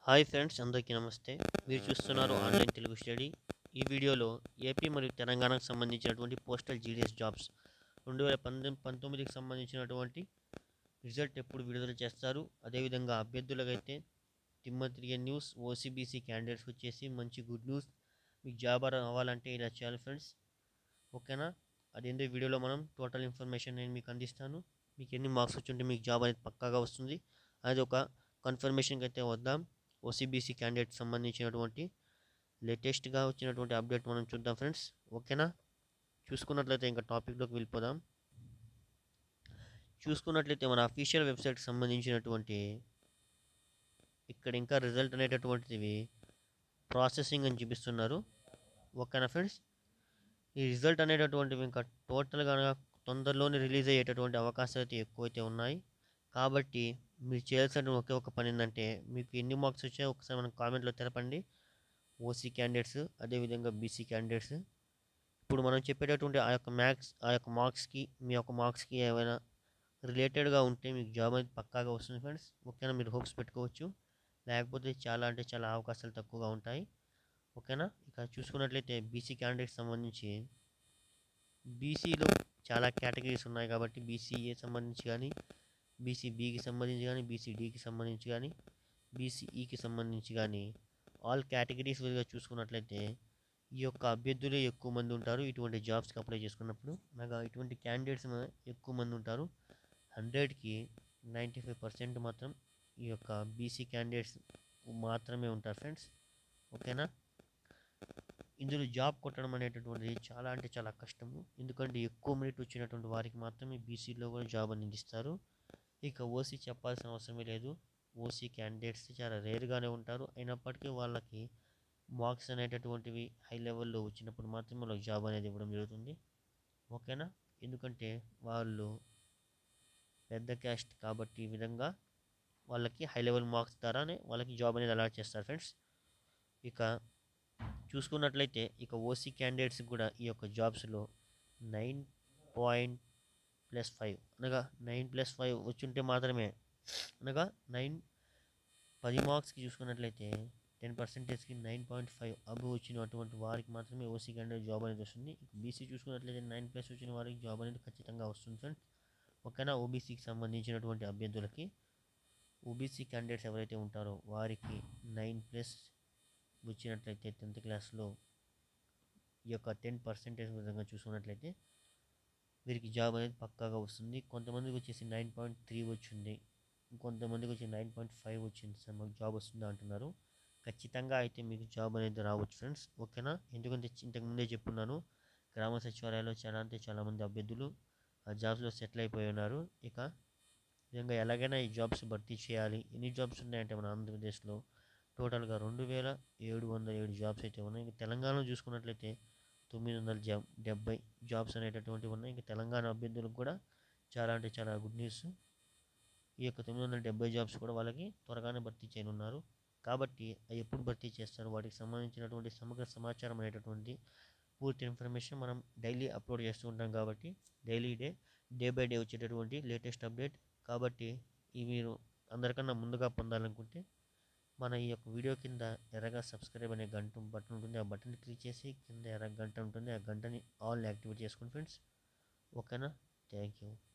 hi friends అందరికీ నమస్తే మీరు చూస్తున్నారు ఆన్లైన్ తెలుగు స్టడీ ఈ వీడియోలో ఏపీ మరియు తెలంగాణకు సంబంధించినటువంటి పోస్టల్ జీడిఎస్ జాబ్స్ రెండు వేల పంతొమ్మిది పంతొమ్మిదికి సంబంధించినటువంటి రిజల్ట్ ఎప్పుడు విడుదల చేస్తారు అదేవిధంగా అభ్యర్థులకైతే తిమ్మ తిరిగే న్యూస్ ఓసీబీసీ క్యాండిడేట్స్ వచ్చేసి మంచి గుడ్ న్యూస్ మీకు జాబ్ అవ్వాలంటే ఇలా చేయాలి ఫ్రెండ్స్ ఓకేనా అదేందో ఈ వీడియోలో మనం టోటల్ ఇన్ఫర్మేషన్ నేను మీకు అందిస్తాను మీకు ఎన్ని మార్క్స్ వచ్చి ఉంటే మీకు జాబ్ అనేది పక్కాగా వస్తుంది అది ఒక కన్ఫర్మేషన్కి అయితే వద్దాం ఓసీబీసీ క్యాండిడేట్ సంబంధించినటువంటి లేటెస్ట్గా వచ్చినటువంటి అప్డేట్ మనం చూద్దాం ఫ్రెండ్స్ ఓకేనా చూసుకున్నట్లయితే ఇంకా టాపిక్లోకి వెళ్ళిపోదాం చూసుకున్నట్లయితే మన అఫీషియల్ వెబ్సైట్కి సంబంధించినటువంటి ఇక్కడ ఇంకా రిజల్ట్ అనేటటువంటివి ప్రాసెసింగ్ అని చూపిస్తున్నారు ఓకేనా ఫ్రెండ్స్ ఈ రిజల్ట్ అనేటటువంటివి ఇంకా టోటల్గా తొందరలోనే రిలీజ్ అయ్యేటటువంటి అవకాశాలు అయితే ఎక్కువైతే ఉన్నాయి కాబట్టి మీరు చేయాల్సిన ఒకే ఒక పని ఏంటంటే మీకు ఎన్ని మార్క్స్ వచ్చాయో ఒకసారి మనం కామెంట్లో తెలపండి ఓసీ క్యాండిడేట్స్ అదేవిధంగా బీసీ క్యాండిడేట్స్ ఇప్పుడు మనం చెప్పేటటువంటి ఆ యొక్క మ్యాథ్స్ ఆ యొక్క మార్క్స్కి మీ యొక్క మార్క్స్కి ఏమైనా రిలేటెడ్గా ఉంటే మీకు జాబ్ అనేది పక్కాగా వస్తుంది ఫ్రెండ్స్ ఓకేనా మీరు హోప్స్ పెట్టుకోవచ్చు లేకపోతే చాలా అంటే చాలా అవకాశాలు తక్కువగా ఉంటాయి ఓకేనా ఇక చూసుకున్నట్లయితే బీసీ క్యాండిడేట్స్ సంబంధించి బీసీలో చాలా కేటగిరీస్ ఉన్నాయి కాబట్టి బీసీఏ సంబంధించి కానీ బీసీబీకి సంబంధించి కానీ బీసీడీకి సంబంధించి కానీ బీసీఈకి సంబంధించి కానీ ఆల్ కేటగిరీస్ విధిగా చూసుకున్నట్లయితే ఈ యొక్క అభ్యర్థులే ఎక్కువ మంది ఉంటారు ఇటువంటి జాబ్స్కి అప్లై చేసుకున్నప్పుడు అనగా ఇటువంటి క్యాండిడేట్స్ ఎక్కువ మంది ఉంటారు హండ్రెడ్కి నైంటీ ఫైవ్ పర్సెంట్ మాత్రం ఈ యొక్క బీసీ క్యాండిడేట్స్ మాత్రమే ఉంటారు ఫ్రెండ్స్ ఓకేనా ఇందులో జాబ్ కొట్టడం అనేటటువంటిది చాలా అంటే చాలా కష్టము ఎందుకంటే ఎక్కువ మెరిట్ వచ్చినటువంటి వారికి మాత్రమే బీసీలో కూడా జాబ్ అనేది ఇస్తారు ఇక ఓసీ చెప్పాల్సిన అవసరమే లేదు ఓసీ క్యాండిడేట్స్ చాలా రేర్గానే ఉంటారు అయినప్పటికీ వాళ్ళకి మార్క్స్ అనేటటువంటివి హై లెవెల్లో వచ్చినప్పుడు మాత్రమే వాళ్ళకి జాబ్ అనేది ఇవ్వడం జరుగుతుంది ఓకేనా ఎందుకంటే వాళ్ళు పెద్ద క్యాస్ట్ కాబట్టి ఈ విధంగా వాళ్ళకి హై లెవెల్ మార్క్స్ ద్వారానే వాళ్ళకి జాబ్ అనేది అలాట్ చేస్తారు ఫ్రెండ్స్ ఇక చూసుకున్నట్లయితే ఇక ఓసీ క్యాండిడేట్స్ కూడా ఈ యొక్క జాబ్స్లో నైన్ పాయింట్ ప్లస్ ఫైవ్ అనగా నైన్ ప్లస్ ఫైవ్ వచ్చుంటే మాత్రమే అనగా నైన్ పది మార్క్స్కి చూసుకున్నట్లయితే టెన్ పర్సెంటేజ్కి నైన్ పాయింట్ ఫైవ్ అబవ్ వచ్చినటువంటి వారికి మాత్రమే ఓసీ క్యాండిడేట్ జాబ్ అనేది వస్తుంది బీసీ చూసుకున్నట్లయితే నైన్ ప్లస్ వచ్చిన వారికి జాబ్ అనేది ఖచ్చితంగా వస్తుంది ఫ్రెండ్స్ ఓకేనా ఓబీసీకి సంబంధించినటువంటి అభ్యర్థులకి ఓబీసీ క్యాండిడేట్స్ ఎవరైతే ఉంటారో వారికి నైన్ ప్లస్ వచ్చినట్లయితే టెన్త్ క్లాస్లో ఈ యొక్క టెన్ పర్సెంటేజ్ విధంగా చూసుకున్నట్లయితే వీరికి జాబ్ అనేది పక్కాగా వస్తుంది కొంతమందికి వచ్చేసి నైన్ పాయింట్ త్రీ వచ్చింది కొంతమందికి వచ్చి నైన్ పాయింట్ ఫైవ్ వచ్చింది సార్ మాకు జాబ్ వస్తుందా అంటున్నారు ఖచ్చితంగా అయితే మీకు జాబ్ అనేది రావచ్చు ఫ్రెండ్స్ ఓకేనా ఎందుకంటే ఇంతకుముందే చెప్పున్నాను గ్రామ సచివాలయాల్లో చాలా అంటే చాలామంది అభ్యర్థులు ఆ జాబ్స్లో సెటిల్ అయిపోయి ఉన్నారు ఇక విధంగా ఎలాగైనా ఈ జాబ్స్ భర్తీ చేయాలి ఎన్ని జాబ్స్ ఉన్నాయంటే మన ఆంధ్రప్రదేశ్లో టోటల్గా రెండు వేల ఏడు వందల ఏడు జాబ్స్ అయితే ఉన్నాయి ఇంకా తెలంగాణలో చూసుకున్నట్లయితే తొమ్మిది వందల జాబ్ డెబ్బై జాబ్స్ అనేటటువంటివి ఉన్నాయి ఇంకా తెలంగాణ అభ్యర్థులకు కూడా చాలా అంటే చాలా గుడ్ న్యూస్ ఈ యొక్క తొమ్మిది వందల డెబ్బై జాబ్స్ కూడా వాళ్ళకి త్వరగానే భర్తీ చేయనున్నారు కాబట్టి అవి ఎప్పుడు భర్తీ చేస్తారు వాటికి సంబంధించినటువంటి సమగ్ర సమాచారం అనేటటువంటి పూర్తి ఇన్ఫర్మేషన్ మనం డైలీ అప్లోడ్ చేస్తూ ఉంటాం కాబట్టి daily day day by day వచ్చేటటువంటి లేటెస్ట్ అప్డేట్ కాబట్టి ఈ మీరు అందరికన్నా ముందుగా పొందాలనుకుంటే మన ఈ యొక్క వీడియో కింద ఎర్రగా సబ్స్క్రైబ్ అనే గంట బటన్ ఉంటుంది ఆ బటన్ క్లిక్ చేసి కింద ఎర్ర గంట ఉంటుంది ఆ గంటని ఆల్ యాక్టివేట్ చేసుకోండి ఫ్రెండ్స్ ఓకేనా థ్యాంక్ యూ